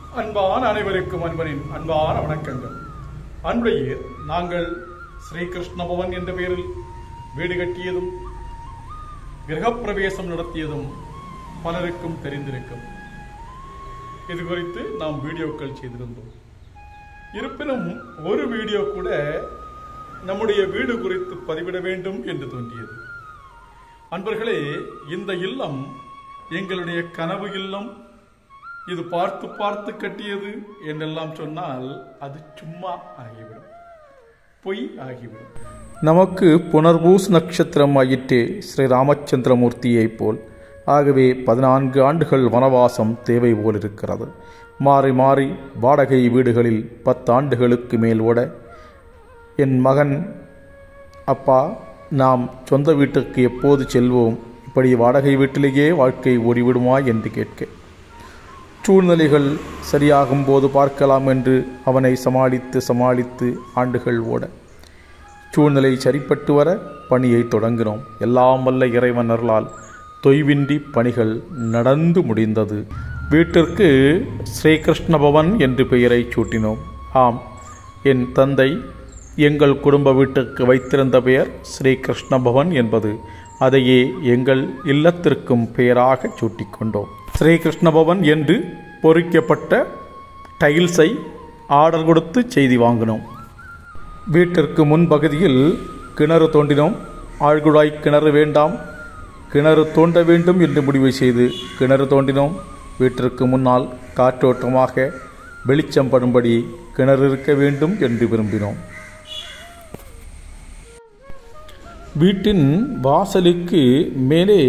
அன்பான அனைவருக்கும் அன்பனின் அன்பான வணக்கங்கள் அன்புடைய நாங்கள் ஸ்ரீ கிருஷ்ண பவன் என்ற பெயரில் வீடு கட்டியதும் கிரகப்பிரவேசம் நடத்தியதும் பலருக்கும் தெரிந்திருக்கும் இது குறித்து நாம் வீடியோக்கள் செய்திருந்தோம் இருப்பினும் ஒரு வீடியோ கூட நம்முடைய வீடு குறித்து பதிவிட வேண்டும் என்று தோன்றியது அன்பர்களே இந்த இல்லம் எங்களுடைய கனவு இல்லம் இது பார்த்து பார்த்து கட்டியது என்றெல்லாம் சொன்னால் அது சும்மா ஆகிவிடும் பொய் ஆகிவிடும் நமக்கு புனர்பூஸ் நட்சத்திரம் ஆயிற்றே ஸ்ரீ ராமச்சந்திரமூர்த்தியைப் போல் ஆகவே பதினான்கு ஆண்டுகள் வனவாசம் தேவை போல் இருக்கிறது மாறி மாறி வாடகை வீடுகளில் பத்தாண்டுகளுக்கு மேல் ஓட என் மகன் அப்பா நாம் சொந்த வீட்டுக்கு எப்போது செல்வோம் இப்படி வாடகை வீட்டிலேயே வாழ்க்கை ஓடிவிடுமா என்று கேட்க சூழ்நிலைகள் சரியாகும் போது பார்க்கலாம் என்று அவனை சமாளித்து சமாளித்து ஆண்டுகள் ஓட சூழ்நிலை சரிப்பட்டு வர பணியை தொடங்கினோம் எல்லாம் வல்ல இறைவன் அருளால் தொய்வின்றி பணிகள் நடந்து முடிந்தது வீட்டிற்கு ஸ்ரீகிருஷ்ண பவன் என்று பெயரை சூட்டினோம் ஆம் என் தந்தை எங்கள் குடும்ப வீட்டுக்கு வைத்திருந்த பெயர் ஸ்ரீ கிருஷ்ண பவன் என்பது அதையே எங்கள் இல்லத்திற்கும் பெயராக சூட்டிக்கொண்டோம் ஸ்ரீ கிருஷ்ண பவன் என்று பொறிக்கப்பட்ட டைல்ஸை ஆர்டர் கொடுத்து செய்தி வாங்கினோம் வீட்டிற்கு முன்பகுதியில் கிணறு தோண்டினோம் ஆழ்குழாய் கிணறு வேண்டாம் கிணறு தோண்ட வேண்டும் என்று முடிவு செய்து கிணறு தோண்டினோம் வீட்டிற்கு முன்னால் காற்றோட்டமாக வெளிச்சம் படும்படி கிணறு இருக்க வேண்டும் என்று விரும்பினோம் வீட்டின் வாசலுக்கு மேலே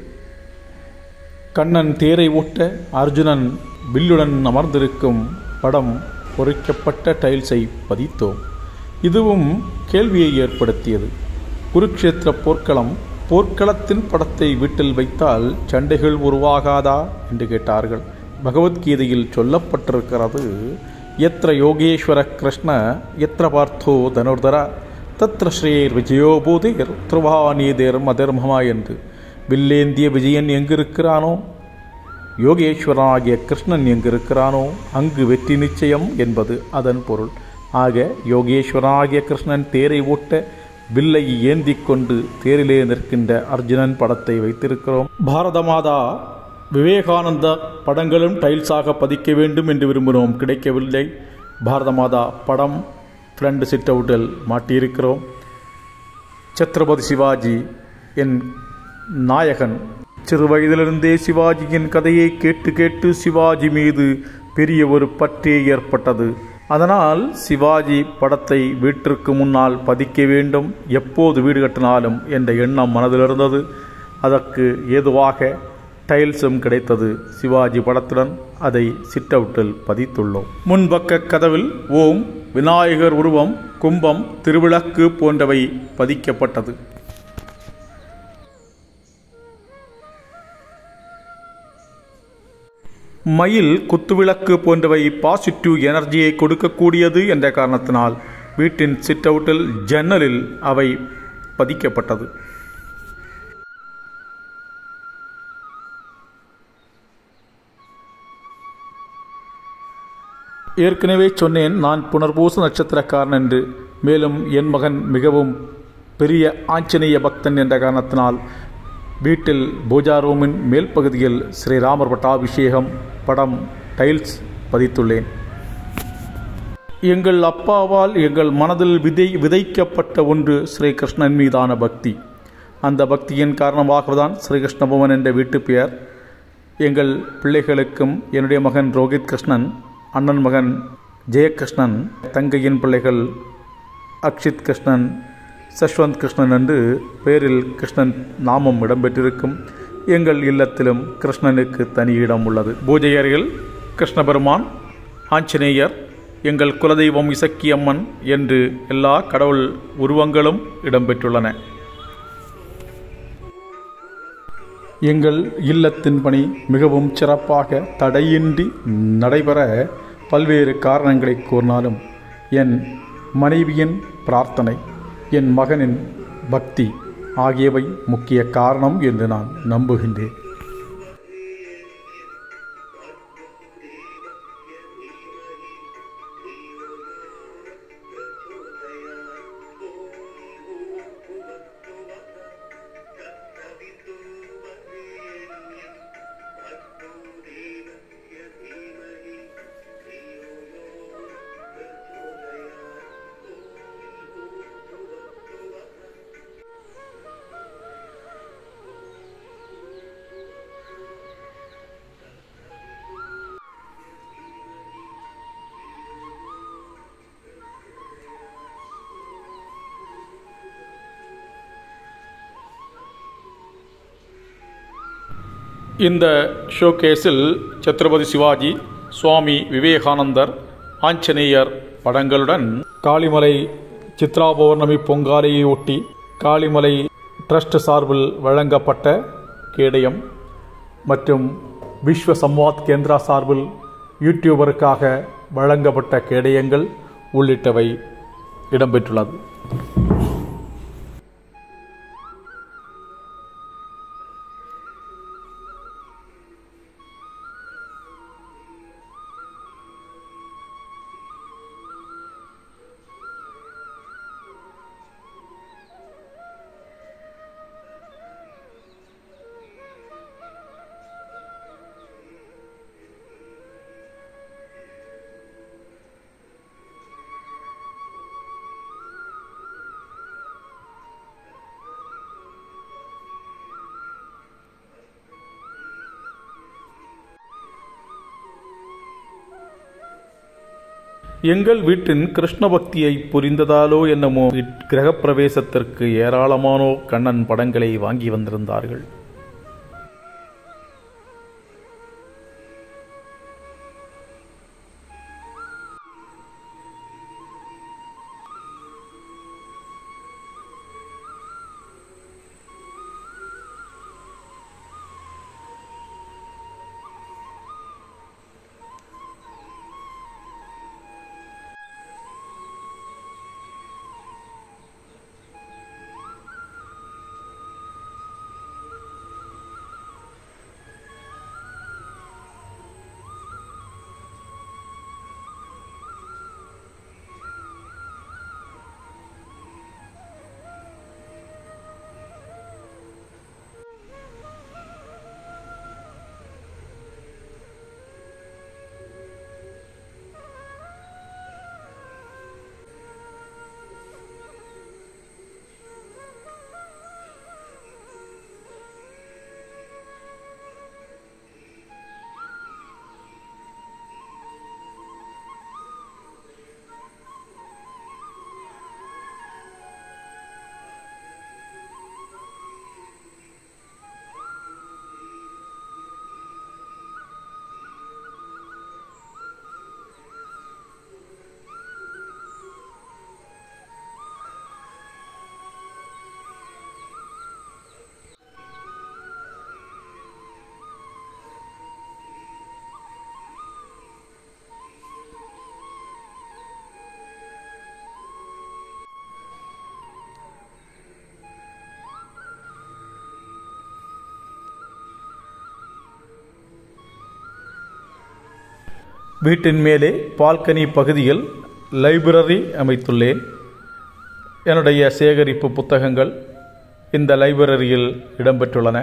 கண்ணன் தேரை ஓட்ட அர்ஜுனன் வில்லுடன் அமர்ந்திருக்கும் படம் பொறிக்கப்பட்ட டைல்ஸை பதித்தோம் இதுவும் கேள்வியை ஏற்படுத்தியது குருக்ஷேத்திர போர்க்களம் போர்க்களத்தின் படத்தை வீட்டில் வைத்தால் சண்டைகள் உருவாகாதா என்று கேட்டார்கள் பகவத்கீதையில் சொல்லப்பட்டிருக்கிறது எத்திர யோகேஸ்வர கிருஷ்ண எத்திர பார்த்தோ தனுர்தர தத்ர ஸ்ரீர் விஜயோபூதிர் திருவாநீதேர் மதர்மமா என்று வில்லேந்திய விஜயன் எங்கிருக்கிறானோ யோகேஸ்வரனாகிய கிருஷ்ணன் எங்கிருக்கிறானோ அங்கு வெற்றி நிச்சயம் என்பது அதன் பொருள் ஆக யோகேஸ்வரனாகிய கிருஷ்ணன் தேரை ஓட்ட வில்லை ஏந்தி கொண்டு தேரிலே நிற்கின்ற அர்ஜுனன் படத்தை வைத்திருக்கிறோம் பாரத மாதா விவேகானந்த படங்களும் டைல்ஸாக பதிக்க வேண்டும் என்று விரும்பினோம் கிடைக்கவில்லை பாரத மாதா படம் ஃப்ரண்ட் சிட் அவுட்டில் மாட்டியிருக்கிறோம் சத்ரபதி சிவாஜி என் நாயகன் சிறு வயதிலிருந்தே சிவாஜியின் கதையை கேட்டு கேட்டு சிவாஜி மீது பெரிய ஒரு பற்றே ஏற்பட்டது அதனால் சிவாஜி படத்தை வீட்டிற்கு முன்னால் பதிக்க வேண்டும் எப்போது வீடு கட்டினாலும் என்ற எண்ணம் மனதில் இருந்தது அதற்கு ஏதுவாக டைல்ஸும் கிடைத்தது சிவாஜி படத்துடன் அதை சிட் அவுட்டில் பதித்துள்ளோம் முன்பக்க கதவில் ஓம் விநாயகர் உருவம் கும்பம் திருவிளக்கு போன்றவை பதிக்கப்பட்டது மயில் குத்துவிளக்கு போன்றவை பாசிட்டிவ் எனர்ஜியை கொடுக்கக்கூடியது என்ற காரணத்தினால் வீட்டின் சிட் அவுட்டில் ஜன்னலில் அவை பதிக்கப்பட்டது ஏற்கனவே சொன்னேன் நான் புனர்பூச நட்சத்திரக்காரன் என்று மேலும் என் மகன் மிகவும் பெரிய ஆஞ்சநேய பக்தன் என்ற காரணத்தினால் வீட்டில் பூஜா ரூமின் மேல் பகுதியில் ஸ்ரீராமர் பட்டாபிஷேகம் படம் டைல்ஸ் பதித்துள்ளேன் எங்கள் அப்பாவால் எங்கள் மனதில் விதை விதைக்கப்பட்ட ஒன்று ஸ்ரீகிருஷ்ணன் மீதான பக்தி அந்த பக்தியின் காரணமாக தான் ஸ்ரீகிருஷ்ண பவன் என்ற வீட்டு பெயர் எங்கள் பிள்ளைகளுக்கும் என்னுடைய மகன் ரோஹித் கிருஷ்ணன் அண்ணன் மகன் ஜெயகிருஷ்ணன் தங்கையின் பிள்ளைகள் அக்ஷித் கிருஷ்ணன் சஷ்வந்த் கிருஷ்ணன் என்று பேரில் கிருஷ்ணன் நாமம் இடம்பெற்றிருக்கும் எங்கள் இல்லத்திலும் கிருஷ்ணனுக்கு தனி இடம் உள்ளது பூஜை அறையில் கிருஷ்ண பெருமான் ஆஞ்சநேயர் எங்கள் குலதெய்வம் இசக்கி அம்மன் என்று எல்லா கடவுள் உருவங்களும் இடம்பெற்றுள்ளன எங்கள் இல்லத்தின் பணி மிகவும் சிறப்பாக தடையின்றி நடைபெற பல்வேறு காரணங்களை கூறினாலும் என் மனைவியின் பிரார்த்தனை என் மகனின் பக்தி ஆகியவை முக்கிய காரணம் என்று நான் நம்புகின்றேன் இந்த ஷோகேஸில் சத்ரபதி சிவாஜி சுவாமி விவேகானந்தர் ஆஞ்சநேயர் படங்களுடன் காளிமலை சித்ரா பௌர்ணமி பொங்காலையை ஒட்டி காளிமலை ட்ரஸ்ட் சார்பில் வழங்கப்பட்ட கேடயம் மற்றும் விஸ்வ சம்வாத் கேந்திரா சார்பில் யூடியூபருக்காக வழங்கப்பட்ட கேடயங்கள் உள்ளிட்டவை இடம்பெற்றுள்ளது எங்கள் வீட்டின் கிருஷ்ண பக்தியை புரிந்ததாலோ என்னமோ கிரகப்பிரவேசத்திற்கு ஏராளமானோ கண்ணன் படங்களை வாங்கி வந்திருந்தார்கள் வீட்டின் மேலே பால்கனி பகுதியில் லைப்ரரி அமைத்துள்ளேன் என்னுடைய சேகரிப்பு புத்தகங்கள் இந்த லைப்ரரியில் இடம்பெற்றுள்ளன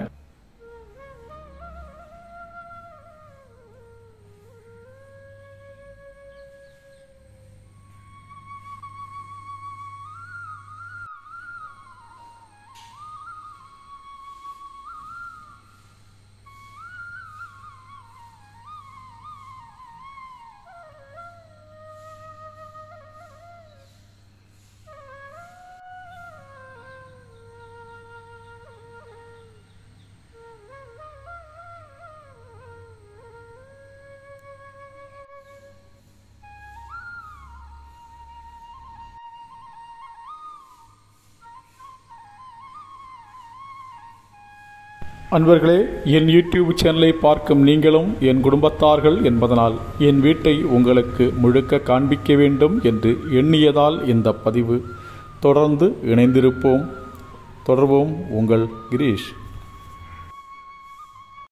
அன்பர்களே என் யூடியூப் சேனலை பார்க்கும் நீங்களும் என் குடும்பத்தார்கள் என்பதனால் என் வீட்டை உங்களுக்கு முழுக்க காண்பிக்க வேண்டும் என்று எண்ணியதால் இந்த பதிவு தொடர்ந்து இணைந்திருப்போம் தொடர்வோம் உங்கள் கிரீஷ்